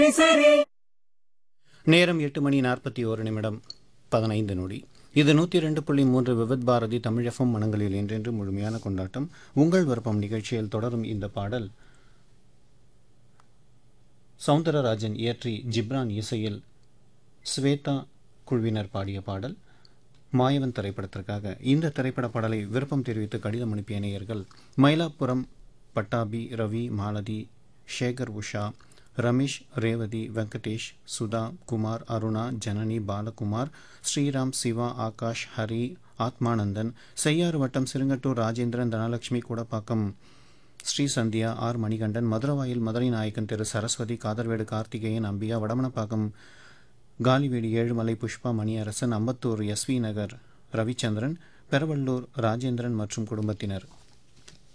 நேரம் எட்டு மணி நாற்பத்தி ஒரு நிமிடம் பதினைந்து நொடி இது நூற்றி ரெண்டு புள்ளி மூன்று விவித் பாரதி தமிழகம் மனங்களில் என்றென்று முழுமையான கொண்டாட்டம் உங்கள் விருப்பம் நிகழ்ச்சியில் தொடரும் இந்த பாடல் சவுந்தரராஜன் இயற்றி ஜிப்ரான் இசையில் ஸ்வேதா குழுவினர் பாடிய பாடல் மாயவன் திரைப்படத்திற்காக இந்த திரைப்பட பாடலை விருப்பம் தெரிவித்து கடிதம் அனுப்பிய நேயர்கள் மயிலாப்புரம் பட்டாபி ரவி மாலதி சேகர் உஷா ரமேஷ் ரேவதி வெங்கடேஷ் சுதா குமார் அருணா ஜனனி பாலகுமார் ஸ்ரீராம் சிவா ஆகாஷ் ஹரி ஆத்மானந்தன் செய்யாறு வட்டம் சிறுங்கட்டூர் ராஜேந்திரன் தனலட்சுமி கூடப்பாக்கம் ஸ்ரீ சந்தியா ஆர் மணிகண்டன் மதுரவாயில் மதுரை நாயக்கன் திரு சரஸ்வதி காதர்வேடு கார்த்திகேயன் அம்பியா வடமணப்பாக்கம் காலிவேடி ஏழுமலை புஷ்பா மணியரசன் அம்பத்தூர் எஸ்வி நகர் ரவிச்சந்திரன் பெரவள்ளூர் ராஜேந்திரன் மற்றும் குடும்பத்தினர்